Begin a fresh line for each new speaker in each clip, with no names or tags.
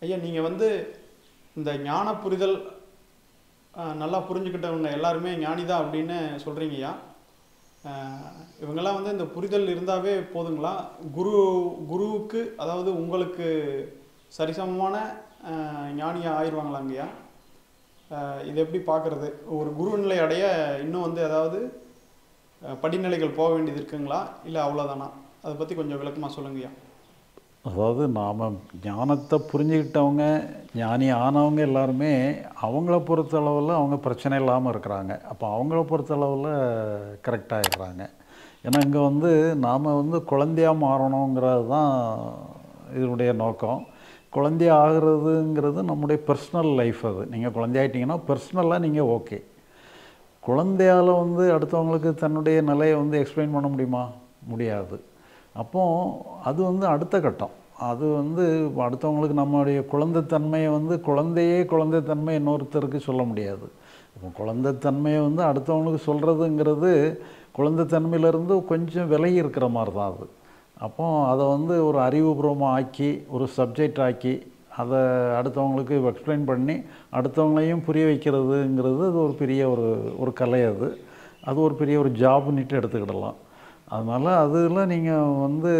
ஐயா நீங்கள் வந்து இந்த ஞான புரிதல் அஹ், நல்லா புரிஞ்சுக்கிட்டவங்க எல்லாருமே ஞானிதான் அப்படின்னு சொல்கிறீங்கய்யா இவங்கெல்லாம் வந்து இந்த புரிதல் இருந்தாவே போதுங்களா குரு குருவுக்கு அதாவது உங்களுக்கு சரிசமமான அஹ், ஞானியா ஆயிடுவாங்களாங்கய்யா அஹ், இது எப்படி பார்க்குறது ஒரு குரு நிலை அடைய இன்னும் வந்து ஏதாவது அஹ், படிநிலைகள் போக வேண்டியது இருக்குங்களா இல்லை அவ்வளோதானா அதை பற்றி கொஞ்சம் விளக்கமாக சொல்லுங்கய்யா
அதாவது நாம் ஞானத்தை புரிஞ்சுக்கிட்டவங்க ஞானி ஆனவங்க எல்லாருமே அவங்கள பொறுத்தளவில் அவங்க பிரச்சனை இல்லாமல் இருக்கிறாங்க அப்போ அவங்கள பொறுத்தளவில் கரெக்டாகிடுறாங்க ஏன்னா இங்கே வந்து நாம் வந்து குழந்தையாக மாறணுங்கிறது தான் இதனுடைய நோக்கம் குழந்தையா ஆகிறதுங்கிறது நம்முடைய பர்சனல் லைஃப் அது நீங்கள் குழந்தையாயிட்டீங்கன்னா பர்சனலாக நீங்கள் ஓகே குழந்தையால் வந்து அடுத்தவங்களுக்கு தன்னுடைய நிலையை வந்து எக்ஸ்பிளைன் பண்ண முடியுமா முடியாது அப்போ அது வந்து அடுத்த கட்டம் அது வந்து அடுத்தவங்களுக்கு நம்மளுடைய குழந்தைத்தன்மையை வந்து குழந்தையே குழந்தைத்தன்மை இன்னொருத்தருக்கு சொல்ல முடியாது இப்போ குழந்தைத்தன்மையை வந்து அடுத்தவங்களுக்கு சொல்கிறதுங்கிறது குழந்தைத்தன்மையிலேருந்து கொஞ்சம் விலகி இருக்கிற மாதிரி தான் அது அப்போ அதை வந்து ஒரு அறிவுபூர்வமாக ஆக்கி ஒரு சப்ஜெக்ட் ஆக்கி அதை அடுத்தவங்களுக்கு எக்ஸ்பிளைன் பண்ணி அடுத்தவங்களையும் புரிய வைக்கிறதுங்கிறது அது ஒரு பெரிய ஒரு ஒரு கலை அது அது ஒரு பெரிய ஒரு ஜாப்னுட்டு எடுத்துக்கிடலாம் அதனால் அதில் நீங்கள் வந்து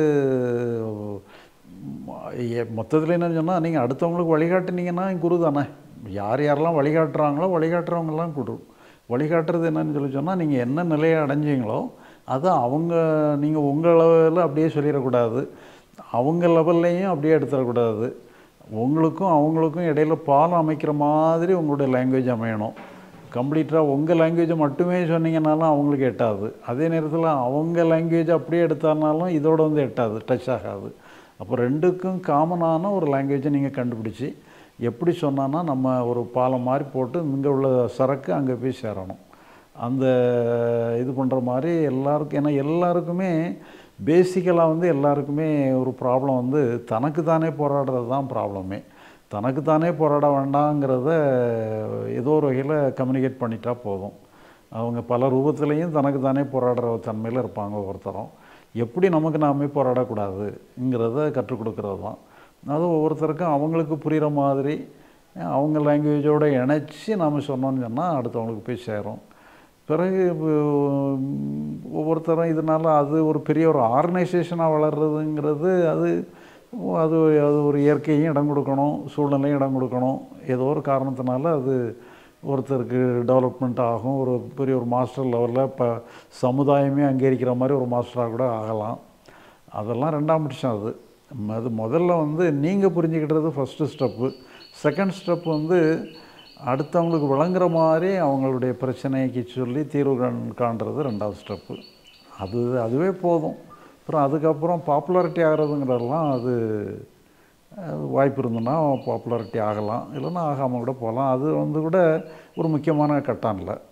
மொத்தத்தில் என்ன சொன்னால் நீங்கள் அடுத்தவங்களுக்கு வழிகாட்டுனீங்கன்னா குரு தானே யார் யாரெல்லாம் வழிகாட்டுறாங்களோ வழிகாட்டுறவங்கெல்லாம் குரு வழிகாட்டுறது என்னன்னு சொல்லி சொன்னால் நீங்கள் என்ன நிலையை அடைஞ்சீங்களோ அதை அவங்க நீங்கள் உங்கள் லெவலில் அப்படியே சொல்லிடக்கூடாது அவங்க லெவல்லையும் அப்படியே எடுத்துடக்கூடாது உங்களுக்கும் அவங்களுக்கும் இடையில பாலம் அமைக்கிற மாதிரி உங்களுடைய லாங்குவேஜ் அமையணும் கம்ப்ளீட்டாக உங்கள் லாங்குவேஜை மட்டுமே சொன்னீங்கனாலும் அவங்களுக்கு எட்டாது அதே நேரத்தில் அவங்க லாங்குவேஜ் அப்படியே எடுத்தாருனாலும் இதோட வந்து எட்டாது டச் ஆகாது அப்போ ரெண்டுக்கும் காமனான ஒரு லாங்குவேஜை நீங்கள் கண்டுபிடிச்சி எப்படி சொன்னான்னா நம்ம ஒரு பாலம் மாதிரி போட்டு இங்கே உள்ள சரக்கு அங்கே போய் சேரணும் அந்த இது பண்ணுற மாதிரி எல்லாருக்கும் ஏன்னா எல்லாருக்குமே பேசிக்கலாக வந்து எல்லாருக்குமே ஒரு ப்ராப்ளம் வந்து தனக்கு தானே போராடுறது தான் ப்ராப்ளமே தனக்கு தானே போராட வேண்டாங்கிறத ஏதோ ஒரு வகையில் கம்யூனிகேட் பண்ணிட்டா போதும் அவங்க பல ரூபத்துலேயும் தனக்கு தானே போராடுற தன்மையில் இருப்பாங்க ஒவ்வொருத்தரும் எப்படி நமக்கு நாமே போராடக்கூடாதுங்கிறத கற்றுக் கொடுக்கறது தான் அது ஒவ்வொருத்தருக்கும் அவங்களுக்கு புரிகிற மாதிரி அவங்க லாங்குவேஜோடு இணைச்சி நாம் சொன்னோம்னு சொன்னால் அடுத்தவங்களுக்கு போய் சேரும் பிறகு உம், ஒவ்வொருத்தரும் இதனால் அது ஒரு பெரிய ஒரு ஆர்கனைசேஷனாக வளர்றதுங்கிறது அது அது அது ஒரு இயற்கையும் இடம் கொடுக்கணும் சூழ்நிலையும் இடம் கொடுக்கணும் ஏதோ ஒரு காரணத்தினால அது ஒருத்தருக்கு டெவலப்மெண்ட் ஆகும் ஒரு பெரிய ஒரு மாஸ்டர் லெவலில் இப்போ சமுதாயமே அங்கீகரிக்கிற மாதிரி ஒரு மாஸ்டராக கூட ஆகலாம் அதெல்லாம் ரெண்டாம் பட்சம் அது ம- அது முதல்ல வந்து நீங்கள் புரிஞ்சுக்கிட்டது ஃபஸ்ட்டு ஸ்டெப்பு செகண்ட் ஸ்டெப் வந்து அடுத்தவங்களுக்கு விளங்குற மாதிரி அவங்களுடைய பிரச்சனைக்கு சொல்லி தீர்வு காண் காண்றது ரெண்டாவது ஸ்டெப்பு அது அதுவே போதும் அப்புறம் அதுக்கப்புறம் பாப்புலாரிட்டி ஆகிறதுங்கிறதெல்லாம் அது அது வாய்ப்பு இருந்ததுன்னா பாப்புலாரிட்டி ஆகலாம் இல்லைன்னா ஆகாமல் கூட போகலாம் அது வந்து கூட ஒரு முக்கியமான கட்டம் இல்லை